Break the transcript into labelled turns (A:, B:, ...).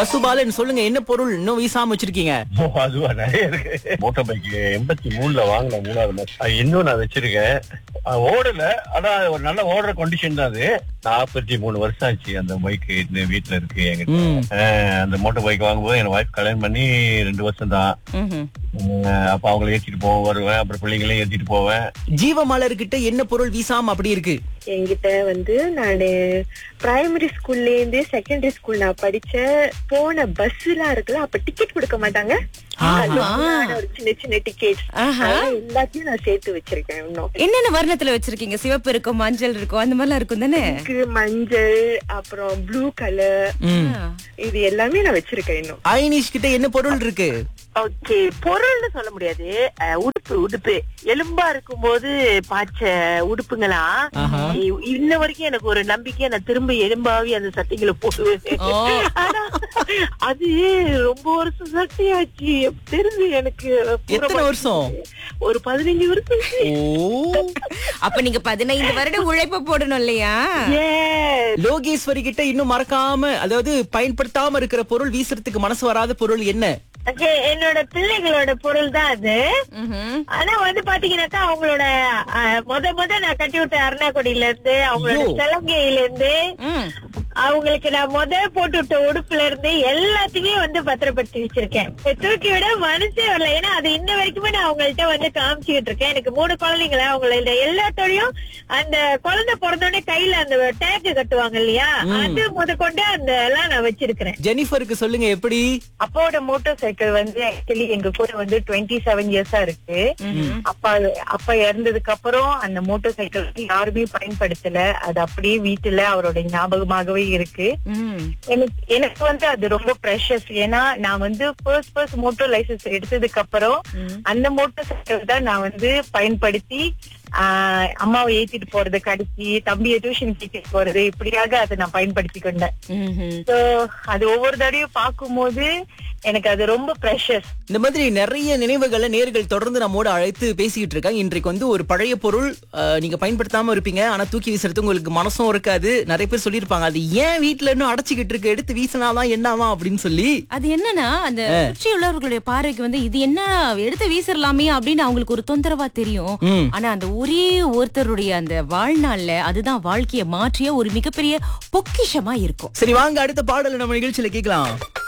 A: பசுபாலன் சொல்லுங்க என்ன பொருள் இன்னும் வீசாம வச்சிருக்கீங்க
B: ஓ, அதுவா நிறைய இருக்கு மோட்டார் பைக் எண்பத்தி மூணுல வாங்கின மூணாவது மாசம் அது இன்னும் நான் வச்சிருக்கேன் அது ஓடல ஆனா ஒரு நல்ல ஓடுற கண்டிஷன் தான் அது நாற்பத்தி மூணு வருஷம் ஆச்சு அந்த பைக் இந்த வீட்டுல இருக்கு எங்கிட்ட
A: ம்.
B: அஹ், அந்த மோட்டார் பைக் வாங்கும்போது என் ஒய்ஃப் கல்யாணம் பண்ணி ரெண்டு வருஷம் தான்
C: ம்ஹும்.
B: அப்ப அவங்கள ஏத்திட்டு போவேன் வருவேன் அப்புறம் பிள்ளைங்களையும் ஏத்திட்டு போவேன்
A: ஜீவமலர் கிட்ட என்ன பொருள் வீசாம அப்படி இருக்கு
D: என்கிட்ட வந்து நானு பிரைமரி ஸ்கூல்ல இருந்து செகண்டரி ஸ்கூல் நான் படிச்ச போன பஸ் எல்லாம் இருக்குல்ல அப்ப டிக்கெட் கொடுக்க மாட்டாங்க அது முன்னாடி ஒரு சின்ன சின்ன டிக்கெட்
C: ஆஹா.
D: எல்லாத்தையும் நான் சேர்த்து வச்சிருக்கேன் இன்னும்
C: என்னென்ன வர்ணத்துல வச்சிருக்கீங்க சிவப்பு இருக்கும் மஞ்சள் இருக்கும் அந்த மாதிரிலாம் இருக்கும் தானே
D: பிங்க், மஞ்சள் அப்புறம் ப்ளூ கலர்
A: ம்.
D: இது எல்லாமே நான் வச்சிருக்கேன் இன்னும்
A: ஐனிஷ் கிட்ட என்ன பொருள் இருக்கு
E: ஓகே பொருள்னு சொல்ல முடியாது அஹ், உடுப்பு உடுப்பு எலும்பா இருக்கும்போது பாய்ச்ச உடுப்புங்களா இ- இன்ன வரைக்கும் எனக்கு ஒரு நம்பிக்கை நான் திரும்ப எலும்பாவி அந்த சட்டைகளை போடுவேன்
C: ஓ.
E: ஆனா, அது ரொம்ப வருஷம் சட்டையாச்சு தெரிஞ்சு எனக்கு
A: எத்தனை வருஷம்
E: ஒரு பதினஞ்சு வருஷம்
A: ஓ
C: அப்ப நீங்க பதினைந்து வருடம் உழைப்பு போடணும் இல்லையா
E: Yes.
A: லோகேஸ்வரி கிட்ட இன்னும் மறக்காம அதாவது பயன்படுத்தாம இருக்கிற பொருள் வீசுறதுக்கு மனசு வராத பொருள் என்ன
D: Okay, என்னோட பிள்ளைகளோட பொருள் தான் அது
C: ம்ஹும்.
D: ஆனா வந்து பாத்தீங்கன்னாக்கா அவங்களோட அஹ், முத முத நான் கட்டி விட்ட அருணாக்குடியில இருந்து அவங்களோட
A: ஐயோ.
D: சலங்கையில இருந்து
C: ம்.
D: அவங்களுக்கு நான் முத போட்டு விட்ட உடுப்புல இருந்து எல்லாத்தையுமே வந்து பத்திரப்படுத்தி வச்சிருக்கேன் தூக்கி விட மனசே வரல ஏன்னா அது இன்ன வரைக்குமே நான் அவங்கள்ட்ட வந்து காமிச்சுக்கிட்டு இருக்கேன் எனக்கு மூணு குழந்தைங்கள அவங்கள எல்லாத்தோடையும் அந்த குழந்தை பிறந்தோடனே கையில அந்த டேக் கட்டுவாங்க இல்லையா அது முத கொண்டு அந்த எல்லாம் நான் வச்சிருக்கிறேன்
A: ஜெனிஃபருக்கு சொல்லுங்க எப்படி
D: அப்பாவோட மோட்டார் சைக்கிள் வந்து ஆக்சுவலி எங்க கூட வந்து டுவெண்ட்டி செவன் இயர்ஸா இருக்கு அப்பா அப்பா இறந்ததுக்கு அப்புறம் அந்த மோட்டார் சைக்கிள் யாருமே பயன்படுத்தல அது அப்படியே வீட்டுல அவரோட ஞாபகமாகவே இருக்கு
C: ம்.
D: எனக்கு எனக்கு வந்து அது ரொம்ப ப்ரெஷஸ் ஏன்னா நான் வந்து ஃபர்ஸ்ட் ஃபர்ஸ்ட் மோட்டார் லைசன்ஸ் எடுத்ததுக்கு அப்புறம் அந்த மோட்டார் சைக்கிள் தான் நான் வந்து பயன்படுத்தி ஆஹ், அம்மாவை ஏத்திட்டு போறது கடைசி தம்பியை டியூஷன் ஏத்திட்டு போறது இப்படியாக அதை நான் பயன்படுத்தி கொண்டேன்
C: ம்ஹும்.
D: சோ அது ஒவ்வொரு தடவையும் பார்க்கும்போது எனக்கு அது ரொம்ப ப்ரெஷஸ்
A: இந்த மாதிரி நிறைய நினைவுகளை நேர்கள் தொடர்ந்து நம்மோட அழைத்து பேசிக்கிட்டு இருக்காங்க இன்றைக்கு வந்து ஒரு பழைய பொருள் அஹ், நீங்க பயன்படுத்தாம இருப்பீங்க ஆனா தூக்கி வீசுறது உங்களுக்கு மனசும் இருக்காது நிறைய பேர் சொல்லியிருப்பாங்க அது ஏன் வீட்ல இன்னும் அடைச்சிக்கிட்டு இருக்கு எடுத்து வீசினாதான் என்னவா அப்படின்னு சொல்லி
C: அது என்னன்னா அந்த சுற்றி உள்ளவர்களுடைய பார்வைக்கு வந்து இது என்ன எடுத்து வீசிடலாமே அப்படின்னு அவங்களுக்கு ஒரு தொந்தரவா தெரியும்
A: ம்.
C: ஆனா அந்த ஒரே ஒருத்தருடைய அந்த வாழ்நாள்ல அதுதான் வாழ்க்கையை மாற்றிய ஒரு மிகப்பெரிய பொக்கிஷமா இருக்கும்
A: சரி வாங்க அடுத்த பாடலை நம்ம நிகழ்ச்சியில கேட்கலாம்